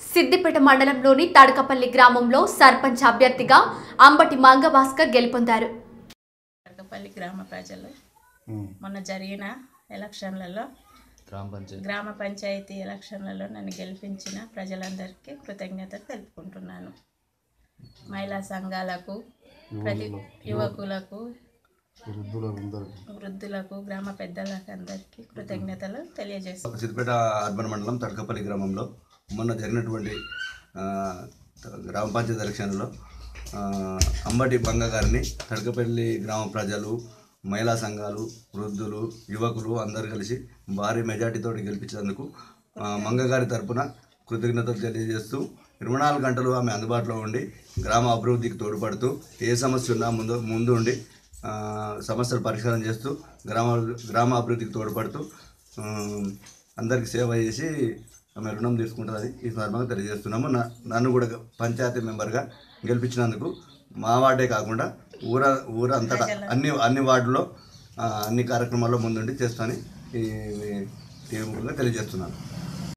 సిద్దిపేట మండలంలోని తడకపల్లి గ్రామంలో సర్పంచ్ అభ్యర్థిగా అంబటి మంగభాస్కర్ గెలుపొందారు కడకపల్లి గ్రామ ప్రజలు మొన్న జరిగిన ఎలక్షన్లలో గ్రామ పంచాయతీ గ్రామ పంచాయతీ ఎలక్షన్లలో నన్ను గెలిపించిన ప్రజలందరికీ కృతజ్ఞతలు తెలుపుకుంటున్నాను మహిళా సంఘాలకు ప్రతి యువకులకు వృద్ధులకు గ్రామ పెద్దలకు అందరికీ కృతజ్ఞతలు తెలియజేస్తున్నాను సిద్దిపేట అర్బన్ మండలం తడకపల్లి గ్రామంలో మొన్న జరిగినటువంటి ఆ, గ్రామ పంచాయతీ ఎలక్షన్లో ఆ, అంబటి బంగ గారిని తడకపల్లి గ్రామ ప్రజలు మహిళా సంఘాలు వృద్ధులు యువకులు అందరు కలిసి భారీ మెజార్టీతో గెలిపించినందుకు ఆ, మంగ గారి తరపున కృతజ్ఞతలు తెలియజేస్తూ ఇరవై నాలుగు గంటలు ఆమె అందుబాటులో ఉండి గ్రామ అభివృద్ధికి తోడ్పడుతూ ఏ సమస్య ఉన్నా ముందు ముందు ఉండి ఆ, సమస్యలు పరిష్కారం చేస్తూ గ్రామ గ్రామ అభివృద్ధికి తోడ్పడుతూ ఆ, అందరికి సేవ చేసి ఆమె రుణం తీసుకుంటుందని ఈ సందర్భంగా తెలియజేస్తున్నాము నా- నన్ను కూడా పంచాయతీ మెంబర్గా గెలిపించినందుకు మా వార్డే కాకుండా ఊర ఊరంతటా అన్ని అన్ని వార్డులో ఆ, అన్ని కార్యక్రమాల్లో ముందుండి చేస్తానని ఈ టీవీ ముఖంగా తెలియజేస్తున్నాను